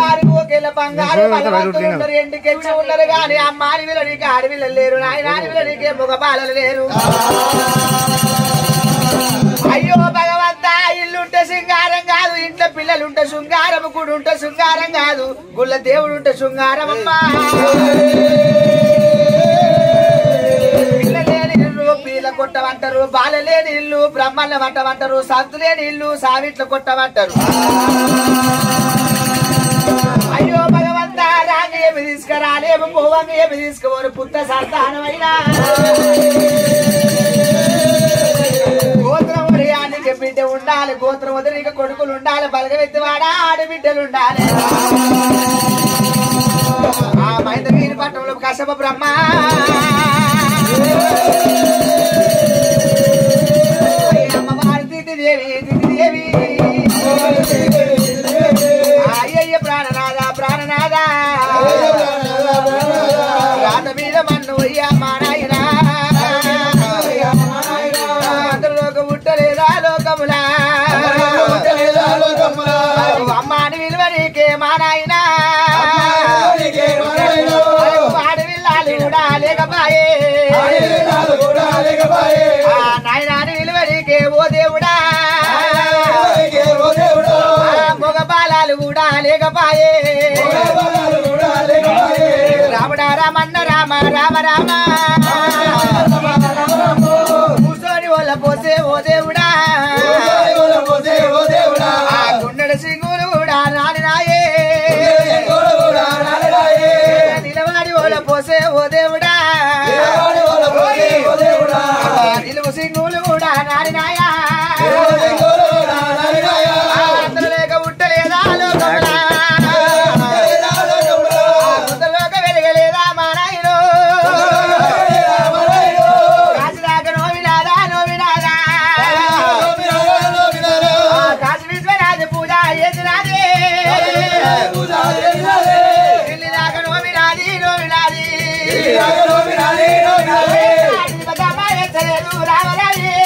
అమ్మవారి ఓకేల బంగారు భగవంతులు ఉన్నారు ఎండికెచ్చి ఉన్నారు గాని అమ్మాని వీళ్ళ నీకు ఆడవిల్లలు లేరు నాయనాని వీళ్ళ నీకే మగ బాలలు లేరు అయ్యో భగవంత ఇల్లుంటే శృంగారం కాదు ఇంట్లో పిల్లలుంటే శృంగారం గుడి ఉంటే శృంగారం కాదు గుళ్ళ దేవుడు ఉంటే శృంగారం అమ్మా పిల్ల లేని ఇల్లు పీల కొట్టమంటారు బాల లేని ఇల్లు బ్రహ్మన్న వంటమంటారు సంతు లేని ఇల్లు సావిట్లు కొట్టమంటారు అయ్యో భగవంత రాంగ ఏమి తీసుకురాలేము పోవంగ ఏమి తీసుకోరు పుత్త సంతానమైనా గోత్రం ఉదయానికి బిడ్డ ఉండాలి గోత్రం వదిలిక కొడుకులు ఉండాలి బలగవెత్తి వాడా ఆడబిడ్డలు ఉండాలి ఆ మైద వీరి పట్టణంలో కశప బ్రహ్మ అమ్మవారి తిథి దేవి తిథి దేవి అయ్యయ్య ప్రాణనాథ ప్రాణనాథ రాత మీద మన్ను అయ్యా మా నాయనా అందరు లోకం ఉట్టలేదా లోకములా అమ్మాని విలువ నీకే మా నాయనా వాడి విల్లాలి కూడా లేకపాయే ఆ నాయనాని విలువ నీకే ఓ దేవుడా ఆ మగ బాలాలు కూడా లేకపాయే రాముడా రామన్న రామ రామ రామ కూర్చొని వాళ్ళ పోసే ఓ దేవుడా ఆ గుండెల సింగులు కూడా నాని నాయే నిలవాడి వాళ్ళ పోసే ఓ దేవుడా ఆ నిలువు సింగులు కూడా నాని నాయా ఆ అందరూ లేక ఉట్టలేదా లోకములా ముద్దలోక వెలగలేదా మా నాయనో కాశీదాకా నోవినాదా నోవినాదా ఆ కాశీ విశ్వనాథ పూజ చేసినాది ఢిల్లీ దాకా నోవినాది నోవినాది ఆడికి బతమ్మ ఎత్తలేదు రామరాజే